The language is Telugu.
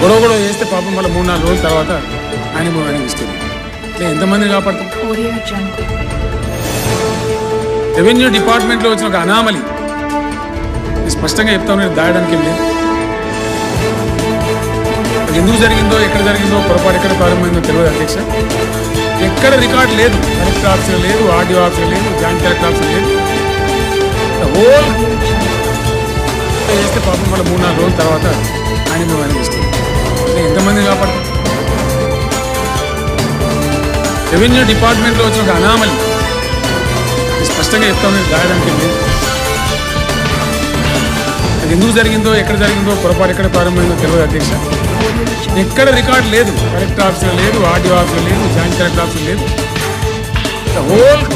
గొడవ గొడవ చేస్తే పాపం మళ్ళీ మూడు నాలుగు రోజుల తర్వాత ఆయన ఆయన తీసుకెళ్ళి ఇట్లా ఎంతమందిని కాపాడుతాం Audio Jungle. రెవెన్యూ డిపార్ట్మెంట్లో వచ్చిన ఒక అనామలి ఇది స్పష్టంగా చెప్తాను నేను దాయడానికి ఏం లేదు అది ఎందుకు జరిగిందో ఎక్కడ జరిగిందో పొరపాటు ఎక్కడ ప్రారంభమైందో తెలియదు అధ్యక్ష ఎక్కడ రికార్డ్ లేదు కలెక్టర్ ఆఫీసర్ లేదు ఆర్డీఓ ఆఫీసర్ లేదు జాయింట్ కలెక్టర్ ఆఫీసర్ లేదు హోల్ చేస్తే పాపం మళ్ళీ మూడు నాలుగు రోజుల తర్వాత ఆయన మేము ఆయన తీసుకెళ్ళి ఇట్లా ఎంతమందిని కాపాడుతాం రెవెన్యూ డిపార్ట్మెంట్లో వచ్చిన ఒక అనామలి ఇది స్పష్టంగా చెప్తాను నేను దాయడానికి ఏం లేదు అది ఎందుకు జరిగిందో ఎక్కడ జరిగిందో పొరపాటు ఎక్కడ ప్రారంభమైందో తెలియదు అధ్యక్ష ఎక్కడ రికార్డ్ లేదు కలెక్టర్ ఆఫీసర్ లేదు ఆర్డీఓ ఆఫీసర్ లేదు జాయింట్ కలెక్టర్ ఆఫీసర్ లేదు హోల్